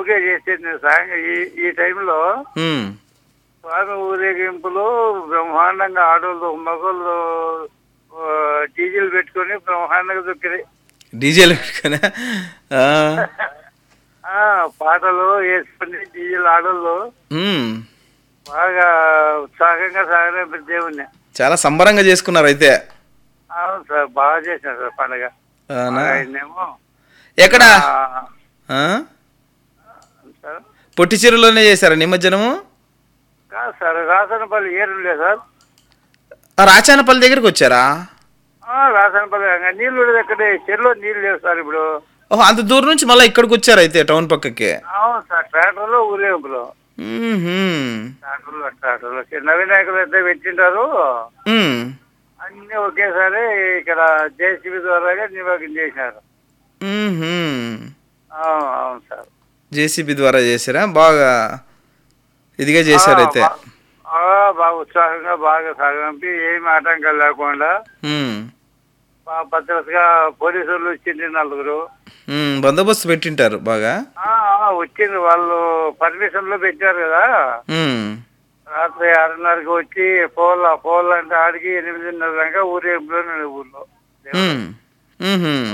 ఊరికే చేసేది సాంగ్ ఈ ఈ టైంలో ఉమ్, స్వామి ఊరేగింపులు బ్రహ్మాండంగా ఆడోళ్ళు మగోళ్ళు ఆ, డీజిల్ పెట్టుకొని బ్రహ్మాండంగా దొక్కినాయి డీజేలు పెట్టుకునే ఆ, ఆ, పాటలు వేసుకుని డీజిల్ ఆడోళ్ళు ఉమ్, బాగా ఉత్సాహంగా సాగనే దేవుణ్ణి చాలా సంబరంగా చేసుకున్నారు అయితే అవును సార్ బాగా చేశారు సార్ పండగ అవునా? ఆయన్నేమో ఎక్కడ ఆ, ఆ? సార్ పొట్టి చెరువులోనే చేశారా నిమజ్జనము కాదు సార్ రాసనపల్లి ఏరులే సార్ ఆ రాచానపల్లి దగ్గరికి వచ్చారా ఆ, రాసనపల్లి ఇంకా నీళ్ళు ఉండేది అక్కడే చెరువులో నీళ్ళు లేవు సార్ ఇప్పుడు ఓహో అంత దూరం నుంచి మళ్ళీ ఇక్కడికి వచ్చారు అయితే టౌన్ పక్కకి అవును సార్ ట్రాక్టర్లో ఊరేగింపులో మ్మ్హ్మ్. ట్రాక్టర్లో ట్రాక్టర్లో చిన్న వినాయకులు అయితే పెట్టింటారు మ్మ్. అన్ని ఒకేసారి ఇక్కడ జేసీబీ ద్వారా నిమగ్నం చేసినారు మ్మ్హ్మ్. అవును అవును సార్ జేసీబీ ద్వారా చేశారా బాగా ఇదిగా చేశారు అయితే ఆ, బా- ఆ, బాగా ఉత్సాహంగా బాగా సాగంపి ఏమి ఆటంకాలు లేకుండా మ్మ్. బాగా భద్రతగా పోలీసులు వచ్చింది నలుగురు మ్మ్. బందోబస్తు పెట్టింటారు బాగా ఆ, ఆ, వచ్చింది వాళ్ళు పర్మిషన్ లో పెట్టారు కదా మ్మ్. రాత్రి ఆరున్నరకి వచ్చి పోల పోల అంటే ఆడికి ఎనిమిదిన్నర దాకా ఊరేగింపులో నేను ఊర్లో మ్మ్. మ్మ్హ్మ్.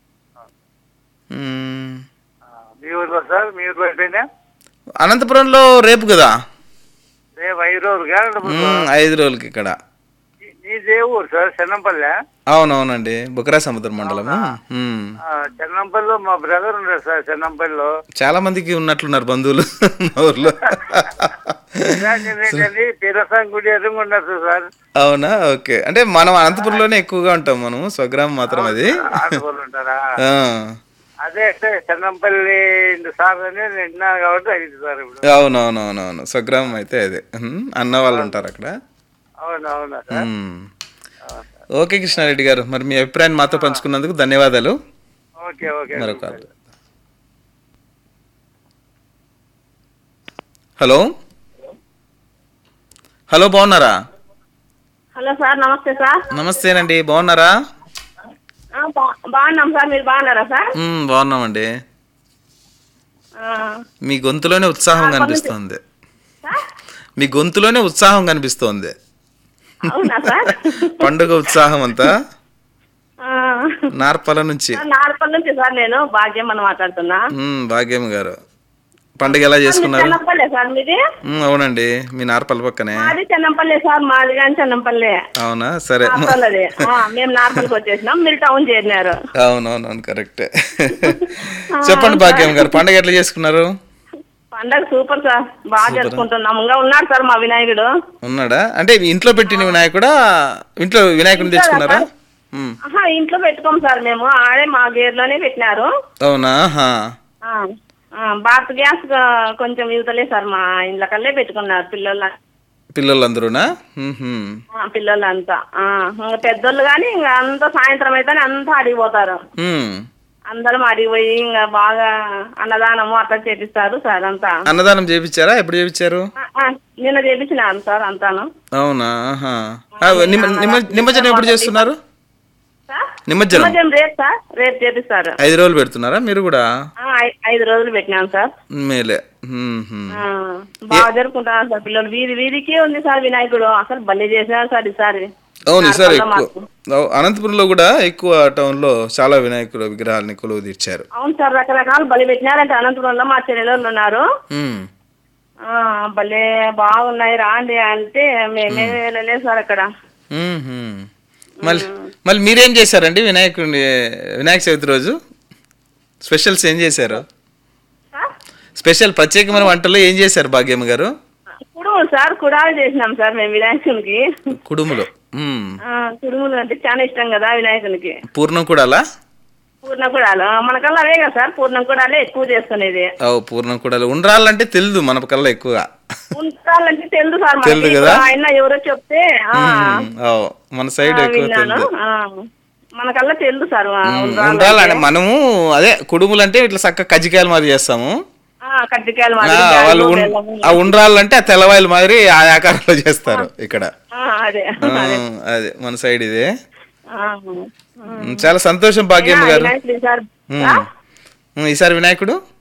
మ్మ్. ఆ, మీ ఊర్లో సార్ మీ ఊర్లో అయిపోయినా అనంతపురంలో రేపు కదా రేపు ఐదు రోజులు కాదు మ్మ్. ఐదు రోజులకి ఇక్కడ నీదే ఊరు సార్ చెన్నంపల్లె అవునవునండి బుకరా సముద్ర మండలము మ్మ్. ఆ, చెన్నంపల్లిలో మా బ్రదర్ ఉన్నాడు సార్ చెన్నంపల్లిలో చాలా మందికి ఉన్నట్లున్నారు బంధువులు మా ఊర్లో ఏంటంటే పిరసం గుడి ఎదురుగా ఉన్నారు సార్ అవునా ఓకే అంటే మనం అనంతపురంలోనే ఎక్కువగా ఉంటాం మనం స్వగ్రామం మాత్రం అది ఆటోలు ఉంటారా ఆ. అదే అంటే చెన్నంపల్లి సార్ అని నేను విన్నాను కాబట్టి అడిగింది సార్ ఇప్పుడు అవునవునవునవును స్వగ్రామం అయితే అదే ఉమ్, అన్న వాళ్ళు ఉంటారు అక్కడ అవును అవునా సార్ ఉమ్. ఓకే కృష్ణారెడ్డి గారు మరి మీ అభిప్రాయాన్ని మాతో పంచుకున్నందుకు ధన్యవాదాలు ఓకే ఓకే మరొక కాల్. హలో హలో బాగున్నారా హలో సార్ నమస్తే సార్ నమస్తేనండి బాగున్నారా ఆ, బా- బాగున్నాం సార్ మీరు బాగున్నారా సార్ ఉమ్, బాగున్నామండి ఆ, మీ గొంతులోనే ఉత్సాహం కనిపిస్తోంది సార్ మీ గొంతులోనే ఉత్సాహం కనిపిస్తోంది అవునా సార్ పండుగ ఉత్సాహం అంతా ఆ, నార్పల నుంచి సార్, నార్పల్ నుంచి సార్ నేను భాగ్యం అని మాట్లాడుతున్నా ఉమ్, భాగ్యం గారు పండుగ ఎలా చేసుకున్నారు చెన్నంపల్లె సార్ మీది ఉమ్, అవునండి మీ నార్పల పక్కనే మాది చెన్నంపల్లె సార్ మాది కానీ చెన్నంపల్లె అవునా సరే నార్పల్ అది ఆ, మేము నార్పల్కి వచ్చేసినాం మీరు టౌన్ చేరినారు అవునవునవును కరెక్ట్ చెప్పండి భాగ్యం గారు పండుగ ఎట్లా చేసుకున్నారు పండగ సూపర్ సార్ బాగా జరుపుకుంటున్నాం ఇంకా ఉన్నాడు సార్ మా వినాయకుడు ఉన్నాడా అంటే మీ ఇంట్లో పెట్టిన వినాయకుడా ఇంట్లో వినాయకుడిని తెచ్చుకున్నారా ఉమ్, ఆహా ఇంట్లో పెట్టుకోం సార్ మేము ఆడే మా గేర్లోనే పెట్టినారు అవునా హా. ఆ, ఆ, భారత్ గ్యాస్ గా- కొంచెం ఇవతలే సార్ మా ఇండ్ల కల్లే పెట్టుకున్నారు పిల్లల పిల్లలందరూనా ఉహుం. ఆ, పిల్లలంతా ఆ, ఇంకా పెద్దోళ్ళు కానీ ఇంకా అంతా సాయంత్రం అయితే అంతా అడిగిపోతారు ఉమ్. అందరం అడిగిపోయి ఇంకా బాగా అన్నదానము అట్లా చేపిస్తారు సార్ అంతా అన్నదానం చేపించారా ఎప్పుడు చేపించారు ఆ, ఆ, నిన్న చేపించినాను సార్ అంతాను అవునా ఆహా. ఆ, నిమ- నిమ- నిమజ్జనం ఎప్పుడు చేస్తున్నారు సార్ నిమజ్జనం నిమజ్జనం రేపు సార్ రేపు చేపిస్తారు ఐదు రోజులు పెడుతున్నారా మీరు కూడా ఆ, ఐ- ఐదు రోజులు పెట్టినాం సార్ మేలే ఉహుం. ఆ, బాగా జరుపుకుంటారు సార్ పిల్లలు వీధి వీధికి ఉంది సార్ వినాయకుడు అసలు భలే చేశారు సార్ ఈసారి అవును ఈసారి నార్పల్లో ఎక్కువ అవు- అనంతపురంలో కూడా ఎక్కువ టౌన్ లో చాలా వినాయకుడు విగ్రహాలని కొలువు తీర్చారు అవును సార్ రకరకాలు బలి పెట్టినారంటే అనంతపురంలో మా చెల్లెలు ఉన్నారు ఉమ్. ఆ, భలే బాగున్నాయి రాండి అంటే మేమే వెళ్ళలేదు సార్ అక్కడ ఉహుం. మళ్ళీ మళ్ళీ మీరేం చేశారండి వినాయకుడిని వినాయక చవితి రోజు స్పెషల్స్ ఏం చేశారు సార్ స్పెషల్ ప్రత్యేకమైన వంటలు ఏం చేశారు భాగ్యమ్మ గారు కుడుములు సార్ కుడాలు చేసినాం సార్ మేము వినాయకునికి కుడుములు ఉమ్. ఆ, కుడుములు అంటే చాలా ఇష్టం కదా వినాయకునికి పూర్ణం కూడా అలా పూర్ణం కుడాలు మనకల్లా అవే కదా సార్ పూర్ణం కుడాలే ఎక్కువ చేసుకునేది ఓ పూర్ణం కూడా ఉండ్రాలంటే తెలియదు మన కల్లా ఎక్కువగా ఉండాలంటే తెలుసు సార్ మనకి. తెలుసు కదా? ఇప్పుడు ఆయన ఎవరో చెప్తే ఆ, ఉమ్, ఓ, మన సైడ్ ఆ, ఎక్కువ విన్నాను తెలుదు ఆ, మనకల్లా తెలుసు సార్ ఆ, ఉండ్రాళ్ళు ఉండాలంటే మనము అదే కుడుములు అంటే ఇట్లా చక్క కజ్జికాయలు మాదిరి చేస్తాము ఆ, కజ్జికాయలు ఆ, మాదిరి వాళ్ళు గారెలు, ఉన్- బెల్లము. ఆ ఉండ్రాళ్ళు ఆ తెల్లవాయలు మాదిరి ఆ ఆకారంలో చేస్తారు ఇక్కడ ఆ, అదే ఆ, అదే మన సైడ్ ఇదే ఆ, ఉమ్, చాలా సంతోషం భాగ్యమ్మ గారు వినాయకుడు సార్ ఉమ్. ఉమ్, ఈసారి వినాయకుడు